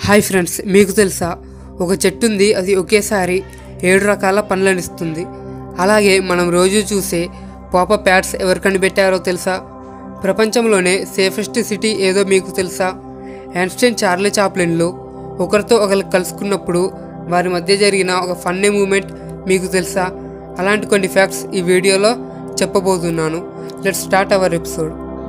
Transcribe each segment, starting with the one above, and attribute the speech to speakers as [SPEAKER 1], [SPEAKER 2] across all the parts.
[SPEAKER 1] hi friends మీకు తెలుసా ఒక చెట్టు ఉంది అది ఒకేసారి ఏడు రకాల పండ్లను ఇస్తుంది అలాగే మనం రోజు చూసే పాపప్ యాడ్స్ ఎవరు కనిపెట్టారో తెలుసా ప్రపంచంలోనే సేఫెస్ట్ సిటీ ఏదో మీకు తెలుసా యాన్స్టైన్ చార్లీ చాప్లిన్లు ఒకరితో ఒకరు కలుసుకున్నప్పుడు వారి మధ్య జరిగిన ఒక ఫన్నీ మూమెంట్ మీకు తెలుసా అలాంటి కొన్ని ఫ్యాక్ట్స్ ఈ వీడియోలో చెప్పబోతున్నాను let start our episode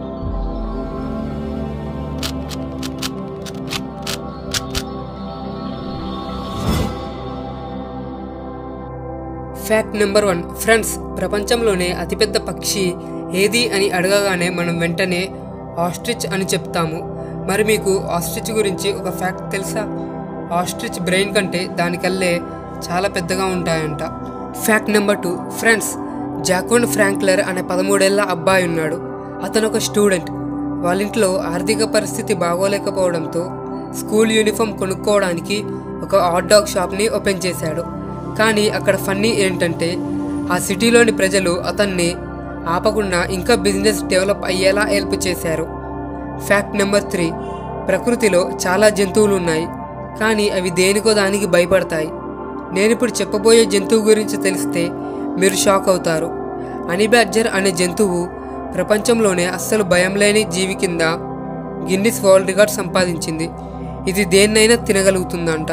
[SPEAKER 1] fact number one friends ప్రపంచంలోనే అతిపెద్ద పక్షి ఏది అని అడగగానే మనం వెంటనే ఆస్ట్రిచ్ అని చెప్తాము మరి మీకు ఆస్ట్రిచ్ గురించి ఒక ఫ్యాక్ట్ తెలుసా ఆస్ట్రిచ్ బ్రెయిన్ కంటే దానికల్లే చాలా పెద్దగా ఉంటాయంట ఫ్యాక్ట్ నెంబర్ టూ ఫ్రెండ్స్ జాకోన్ ఫ్రాంక్లర్ అనే పదమూడేళ్ల అబ్బాయి ఉన్నాడు అతను ఒక స్టూడెంట్ వాళ్ళ ఇంట్లో ఆర్థిక పరిస్థితి బాగోలేకపోవడంతో స్కూల్ యూనిఫామ్ కొనుక్కోవడానికి ఒక హాట్ డాగ్ షాప్ని ఓపెన్ చేశాడు కానీ అక్కడ ఫన్నీ ఏంటంటే ఆ సిటీలోని ప్రజలు అతన్ని ఆపకుండా ఇంకా బిజినెస్ డెవలప్ అయ్యేలా హెల్ప్ చేశారు ఫ్యాక్ట్ నెంబర్ త్రీ ప్రకృతిలో చాలా జంతువులు ఉన్నాయి కానీ అవి దేనికో దానికి భయపడతాయి నేను ఇప్పుడు చెప్పబోయే జంతువు గురించి తెలిస్తే మీరు షాక్ అవుతారు అనిబ్యాడ్జర్ అనే జంతువు ప్రపంచంలోనే అస్సలు భయం లేని జీవి కింద గిన్నిస్ వరల్డ్ రికార్డ్ సంపాదించింది ఇది దేన్నైనా తినగలుగుతుందంట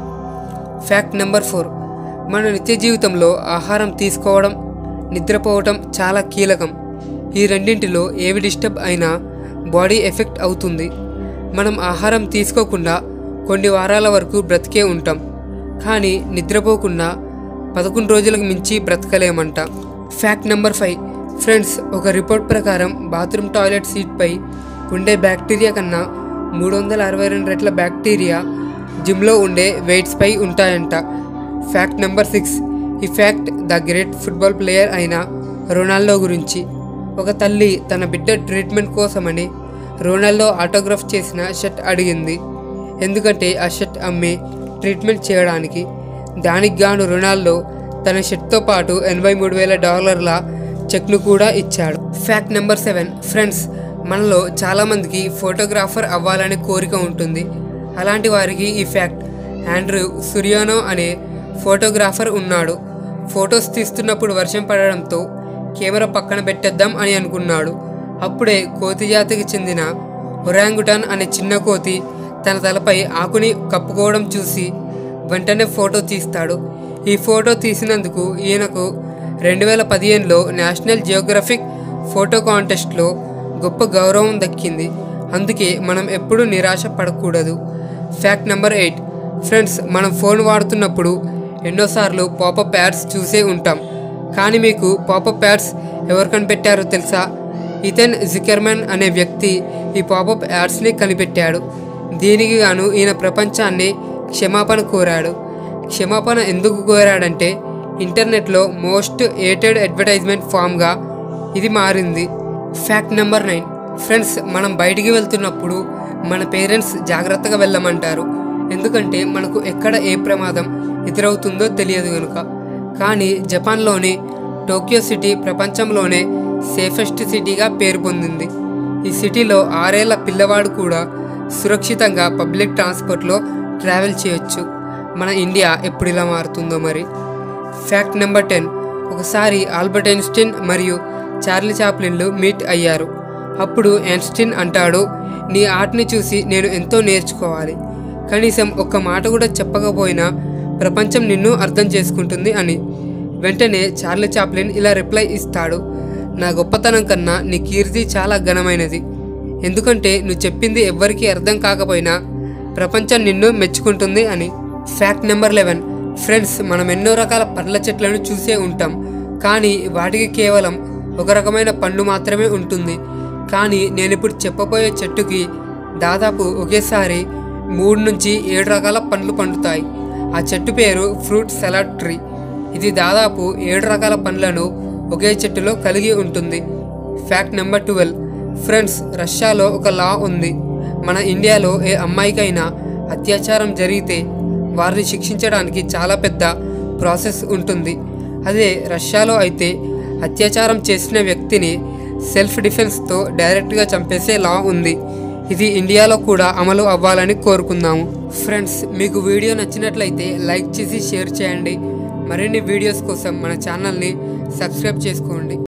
[SPEAKER 1] ఫ్యాక్ట్ నెంబర్ ఫోర్ మన నిత్య జీవితంలో ఆహారం తీసుకోవడం నిద్రపోవటం చాలా కీలకం ఈ రెండింటిలో ఏవి డిస్టర్బ్ అయినా బాడీ ఎఫెక్ట్ అవుతుంది మనం ఆహారం తీసుకోకుండా కొన్ని వారాల వరకు బ్రతికే ఉంటాం కానీ నిద్రపోకుండా పదకొండు రోజులకు మించి బ్రతకలేమంట ఫ్యాక్ట్ నెంబర్ ఫైవ్ ఫ్రెండ్స్ ఒక రిపోర్ట్ ప్రకారం బాత్రూమ్ టాయిలెట్ సీట్పై ఉండే బ్యాక్టీరియా కన్నా మూడు వందల అరవై రెండు రెట్ల బ్యాక్టీరియా జిమ్లో ఉండే వెయిట్స్పై ఉంటాయంట ఫ్యాక్ట్ నెంబర్ సిక్స్ ఈ fact the great football player అయిన రొనాల్డో గురించి ఒక తల్లి తన బిడ్డ ట్రీట్మెంట్ కోసమని రొనాల్డో ఆటోగ్రాఫ్ చేసిన షర్ట్ అడిగింది ఎందుకంటే ఆ షర్ట్ అమ్మి ట్రీట్మెంట్ చేయడానికి దానికి గాను రొనాల్డో తన షర్ట్తో పాటు ఎనభై మూడు వేల డాలర్ల చెక్ను కూడా ఇచ్చాడు ఫ్యాక్ట్ నెంబర్ సెవెన్ ఫ్రెండ్స్ మనలో చాలామందికి ఫోటోగ్రాఫర్ అవ్వాలనే కోరిక ఉంటుంది అలాంటి వారికి ఈ ఫ్యాక్ట్ ఆండ్రూ సురియానో అనే ఫోటోగ్రాఫర్ ఉన్నాడు ఫొటోస్ తీస్తున్నప్పుడు వర్షం పడడంతో కెమెరా పక్కన పెట్టేద్దాం అని అనుకున్నాడు అప్పుడే కోతి జాతికి చెందిన ఒరాంగుటాన్ అనే చిన్న కోతి తన తలపై ఆకుని కప్పుకోవడం చూసి వెంటనే ఫోటో తీస్తాడు ఈ ఫోటో తీసినందుకు ఈయనకు రెండు వేల పదిహేనులో నేషనల్ జియోగ్రఫిక్ ఫోటో కాంటెస్ట్లో గొప్ప గౌరవం దక్కింది అందుకే మనం ఎప్పుడూ నిరాశ పడకూడదు ఫ్యాక్ట్ నెంబర్ ఎయిట్ ఫ్రెండ్స్ మనం ఫోన్ వాడుతున్నప్పుడు ఎన్నోసార్లు పాపప్ యాడ్స్ చూసే ఉంటాం కానీ మీకు పాపప్ యాడ్స్ ఎవరు కనిపెట్టారో తెలుసా ఇథెన్ జికర్మన్ అనే వ్యక్తి ఈ పాపప్ యాడ్స్ని కనిపెట్టాడు దీనికి గాను ఈయన ప్రపంచాన్ని క్షమాపణ కోరాడు క్షమాపణ ఎందుకు కోరాడంటే ఇంటర్నెట్లో మోస్ట్ ఏటెడ్ అడ్వర్టైజ్మెంట్ ఫామ్గా ఇది మారింది ఫ్యాక్ట్ నెంబర్ నైన్ ఫ్రెండ్స్ మనం బయటికి వెళ్తున్నప్పుడు మన పేరెంట్స్ జాగ్రత్తగా వెళ్ళమంటారు ఎందుకంటే మనకు ఎక్కడ ఏ ప్రమాదం ఎదురవుతుందో తెలియదు కనుక కానీ జపాన్లోని టోక్యో సిటీ ప్రపంచంలోనే సేఫెస్ట్ సిటీగా పేరు పొందింది ఈ సిటీలో ఆరేళ్ల పిల్లవాడు కూడా సురక్షితంగా పబ్లిక్ ట్రాన్స్పోర్ట్లో ట్రావెల్ చేయొచ్చు మన ఇండియా ఎప్పుడు ఇలా మారుతుందో మరి ఫ్యాక్ట్ నెంబర్ టెన్ ఒకసారి ఆల్బర్ట్ ఐన్స్టీన్ మరియు చార్లీ చాప్లిన్లు మీట్ అయ్యారు అప్పుడు ఐన్స్టీన్ అంటాడు నీ ఆర్ట్ని చూసి నేను ఎంతో నేర్చుకోవాలి కనీసం ఒక్క మాట కూడా చెప్పకపోయినా ప్రపంచం నిన్ను అర్థం చేసుకుంటుంది అని వెంటనే చార్లీ చాప్లిన్ ఇలా రిప్లై ఇస్తాడు నా గొప్పతనం కన్నా నీ కీర్తి చాలా ఘనమైనది ఎందుకంటే నువ్వు చెప్పింది ఎవ్వరికీ అర్థం కాకపోయినా ప్రపంచం నిన్ను మెచ్చుకుంటుంది అని ఫ్యాక్ట్ నెంబర్ లెవెన్ ఫ్రెండ్స్ మనం ఎన్నో రకాల పండ్ల చెట్లను చూసే ఉంటాం కానీ వాటికి కేవలం ఒక రకమైన పండు మాత్రమే ఉంటుంది కానీ నేను ఇప్పుడు చెప్పబోయే చెట్టుకి దాదాపు ఒకేసారి మూడు నుంచి ఏడు రకాల పండ్లు పండుతాయి ఆ చెట్టు పేరు ఫ్రూట్ సలాడ్ ట్రీ ఇది దాదాపు ఏడు రకాల పండ్లను ఒకే చెట్టులో కలిగి ఉంటుంది ఫ్యాక్ట్ నెంబర్ ట్వెల్వ్ ఫ్రెండ్స్ రష్యాలో ఒక లా ఉంది మన ఇండియాలో ఏ అమ్మాయికైనా అత్యాచారం జరిగితే వారిని శిక్షించడానికి చాలా పెద్ద ప్రాసెస్ ఉంటుంది అదే రష్యాలో అయితే అత్యాచారం చేసిన వ్యక్తిని సెల్ఫ్ డిఫెన్స్తో డైరెక్ట్గా చంపేసే లా ఉంది ఇది ఇండియాలో కూడా అమలు అవ్వాలని కోరుకుందాము ఫ్రెండ్స్ మీకు వీడియో నచ్చినట్లయితే లైక్ చేసి షేర్ చేయండి మరిన్ని వీడియోస్ కోసం మన ఛానల్ని సబ్స్క్రైబ్ చేసుకోండి